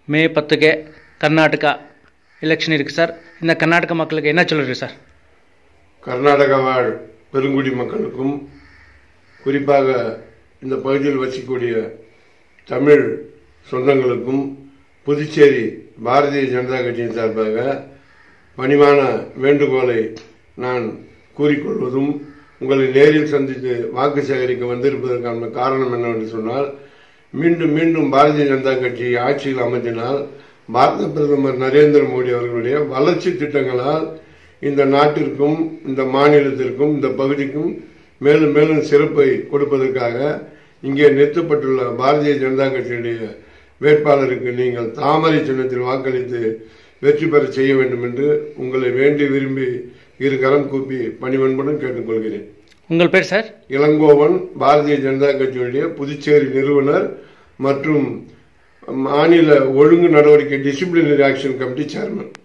மே பத்துக்கு கர்நாடகா எலெக்ஷன் இருக்குது சார் இந்த கர்நாடக மக்களுக்கு என்ன சொல்லுறீங்க சார் கர்நாடக வாழ் பெருங்குடி மக்களுக்கும் குறிப்பாக இந்த பகுதியில் வசிக்கக்கூடிய தமிழ் சொந்தங்களுக்கும் புதுச்சேரி பாரதிய ஜனதா கட்சியின் சார்பாக பணிவான வேண்டுகோளை நான் கூறிக்கொள்வதும் உங்களை நேரில் சந்தித்து வாக்கு சேகரிக்க வந்திருப்பதற்கான காரணம் என்னவென்று சொன்னால் மீண்டும் மீண்டும் பாரதிய ஜனதா கட்சி ஆட்சியில் அமைத்தினால் பாரத பிரதமர் நரேந்திர மோடி அவர்களுடைய வளர்ச்சி திட்டங்களால் இந்த நாட்டிற்கும் இந்த மாநிலத்திற்கும் இந்த பகுதிக்கும் மேலும் மேலும் சிறப்பை கொடுப்பதற்காக இங்கே நிறுத்தப்பட்டுள்ள பாரதிய ஜனதா கட்சியுடைய வேட்பாளருக்கு நீங்கள் தாமரை சின்னத்தில் வாக்களித்து வெற்றி பெற செய்ய வேண்டும் என்று உங்களை வேண்டி விரும்பி இரு கரம் கூப்பி பணிவன்புடன் கேட்டுக்கொள்கிறேன் உங்கள் பேர் சார் இளங்கோவன் பாரதிய ஜனதா கட்சியுடைய புதுச்சேரி நிறுவனர் மற்றும் மாநில ஒழுங்கு நடவடிக்கை டிசிப்ளினரி ஆக்ஷன் கமிட்டி சேர்மன்